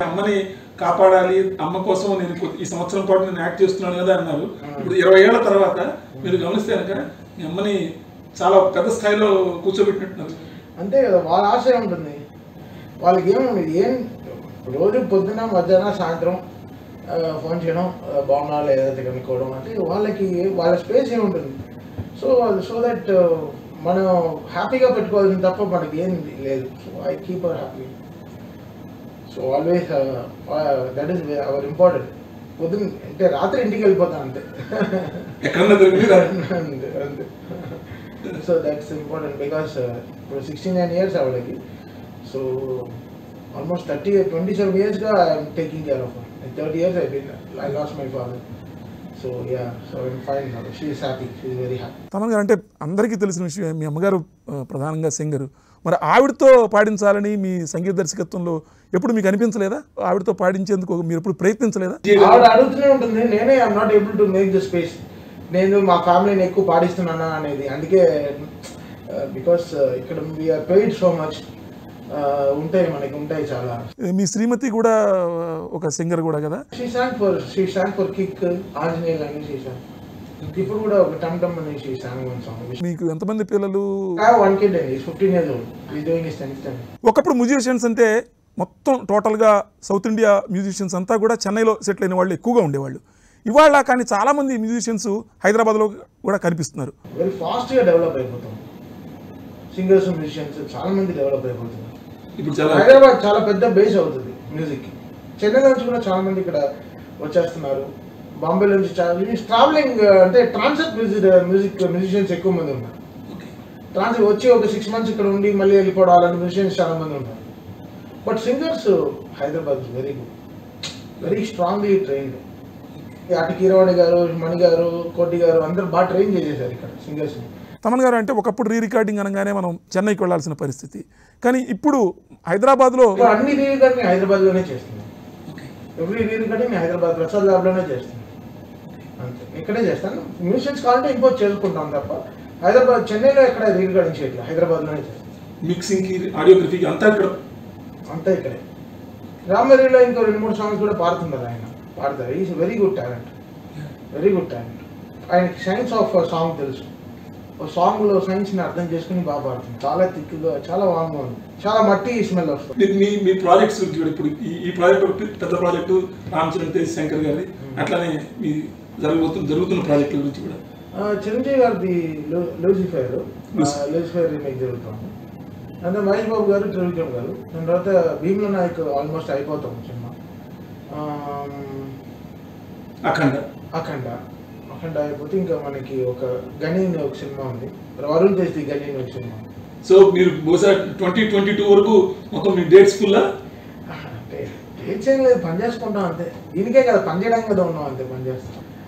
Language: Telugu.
అమ్మని కాపాడాలి అమ్మ కోసం నేను కొద్ది- ఈ సంవత్సరం పాటు నేను యాక్ట్ చేస్తున్నాను కదా అన్నారు ఇప్పుడు ఇరవై ఏళ్ల తర్వాత మీరు గమనిస్తే కనుక మీ అమ్మని చాలా పెద్ద స్థాయిలో కూర్చోబెట్టినట్టున్నారు అంతే కదా వాళ్ళ ఆశ ఉంటుంది వాళ్ళకి ఏముంది ఏం రోజు పొద్దున మధ్యాహ్నం సాయంత్రం ఆ, ఫోన్ చేయడం ఆ, బాగున్నా లేదైతే కనుక్కోవడం అంటే వాళ్ళకి వాళ్ళ స్పేస్ ఏముంటుంది సో సో దట్ మనం హ్యాపీగా పెట్టుకోవాల్సింది తప్ప మనకి ఏం లేదు so I keep our happy so always that is our important పొద్దున్న అంటే రాత్రి ఇంటికి వెళ్ళిపోతాను అంతే ఎక్కడన్నా దొరికి అంతే అంతే సో దట్స్ ఇంపార్టెంట్ బికాస్ ఇప్పుడు సిక్స్టీ నైన్ ఇయర్స్ ఆవిడకి so almost thirty twenty seven ఇయర్స్గా I'm taking care of thirty years I been I lost my father so yeah so I'm fine she is happy she is very happy Thaman గారు అంటే అందరికీ తెలిసిన విషయం మీ అమ్మగారు ఆ, ప్రధానంగా సింగర్ మరి ఆవిడతో పాడించాలని మీ సంగీత దర్శకత్వంలో ఎప్పుడు మీకు అనిపించలేదా ఆవిడతో పాడించేందుకు మీరు ఎప్పుడు ప్రయత్నించలేదా ఆవిడ అడుగుతూనే ఉంటుంది నేనే I'm not able to make the space నేను మా ఫ్యామిలీని ఎక్కువ పాడిస్తున్నానా అనేది అందుకే బికాస్ ఇక్కడ వీఆర్ పెయిడ్ సో మచ్ ఉంటాయి మనకి ఉంటాయి చాలా మీ శ్రీమతి కూడా ఆ, ఒక సింగర్ కూడా కదా she sang for she sang for kick Anjaneyulu అని షీ సాంగ్ ఇప్పుడు కూడా ఒక టమ్ టమ్ అని షీ సాంగ్ వన్ సాంగ్ మీకు ఎంతమంది పిల్లలు వన్ కిడ్ అండి ఫిఫ్టీన్ ఇయర్స్ ఓల్డ్ ఈ డూయింగ్ ఇస్ టెన్త్ స్టాండర్డ్ ఒకప్పుడు మ్యూజిషియన్స్ అంటే మొత్తం టోటల్గా సౌత్ ఇండియా మ్యూజిషియన్స్ అంతా కూడా చెన్నైలో సెటిల్ అయిన వాళ్ళు ఎక్కువగా ఉండేవాళ్ళు ఇవాళ కానీ చాలామంది మ్యూజిషియన్స్ హైదరాబాద్లో కూడా కనిపిస్తున్నారు వెరీ ఫాస్ట్గా డెవలప్ అయిపోతాం సింగర్స్ మ్యూజిషియన్స్ చాలా మంది డెవలప్ అయిపోతున్నారు ఇప్పుడు చాలా హైదరాబాద్ చాలా పెద్ద బేస్ అవుతుంది మ్యూజిక్ చెన్నై నుంచి కూడా చాలా మంది ఇక్కడ వచ్చేస్తున్నారు బాంబే నుంచి చాలా ట్రావెలింగ్ అంటే ట్రాన్సిట్ మ్యూజిక్ మ్యూజిక్ మ్యూజిషియన్స్ ఎక్కువ మంది ఉన్నారు ట్రాన్సిట్ వచ్చి ఒక సిక్స్ మంత్స్ ఇక్కడ ఉండి మళ్ళీ వెళ్ళిపోవడం అలాంటి మ్యూజిషియన్స్ చాలా మంది ఉన్నారు but singers Hyderabad very good very strongly trained అటు కీరవాణి గారు మణి గారు కోటి గారు అందరు బాగా ట్రైన్ చేసేసారు ఇక్కడ సింగర్స్ని తమన్ గారు అంటే ఒకప్పుడు రీ రికార్డింగ్ అనగానే మనం చెన్నైకి వెళ్ళాల్సిన పరిస్థితి కానీ ఇప్పుడు హైదరాబాద్లో ఇప్పుడు అన్ని రీ రికార్డింగ్ హైదరాబాద్లోనే చేస్తున్నాం every re recording Hyderabad Prasad ల్యాబ్లోనే చేస్తున్నాం అంతే ఇక్కడే చేస్తాను మ్యూజిషియన్స్ కావాలంటే ఇంపోర్ట్ చేసుకుంటాం తప్ప హైదరాబాద్ చెన్నైలో ఎక్కడ రీ రికార్డింగ్ చేయట్లేదు హైదరాబాద్లోనే చేస్తాం మిక్సింగ్కి ఆడియోగ్రఫీకి అంతా ఇక్కడ అంతా ఇక్కడే రామరీలో ఇంకో రెండు మూడు సాంగ్స్ కూడా పాడుతున్నారు ఆయన పాడతారు is very good talent very good talent ఆయనకి సైన్స్ ఆఫ్ సాంగ్ తెలుసు ఒక సాంగ్లో సైన్స్ని అర్థం చేసుకుని బాగా పాడుతుంది చాలా థిక్గా చాలా వామ్గా ఉంది చాలా మట్టి స్మెల్ వస్తుంది మీ- మీ మీ ప్రాజెక్ట్స్ గురించి కూడా ఇప్పుడు ఈ ఈ ప్రాజెక్ట్ ఒక పెద్ద ప్రాజెక్టు రామచరణ్ తేజ్ శంకర్ గారి అట్లానే మీ జరగబోతున్న జరుగుతున్న ప్రాజెక్టుల గురించి కూడా ఆ, చిరంజీవి గారిది లూ- లూసిఫైర్ లూసిఫర్. లూసిఫైర్ రీమేక్ జరుగుతుంది అంటే మహేష్ బాబు గారు త్రివిక్రమ్ గారు దాని తర్వాత భీమ్ల నాయక్ ఆల్మోస్ట్ అయిపోతాం సినిమా ఆమ్, అఖండ అఖండ అఖండ అయిపోతే ఇంకా మనకి ఒక గని అని ఒక సినిమా ఉంది వరుణ్ తేజ్ గని అని ఒక సినిమా ఉంది. సో మీరు బహుశా ట్వంటీ ట్వంటీ టూ వరకు మొత్తం మీ డేట్స్ ఫుల్లా అంటే ఏం చేయలేదు పని చేసుకుంటాం అంతే దీనికే కదా పని చేయడానికి కదా ఉన్నాం అంతే పని చేస్తాం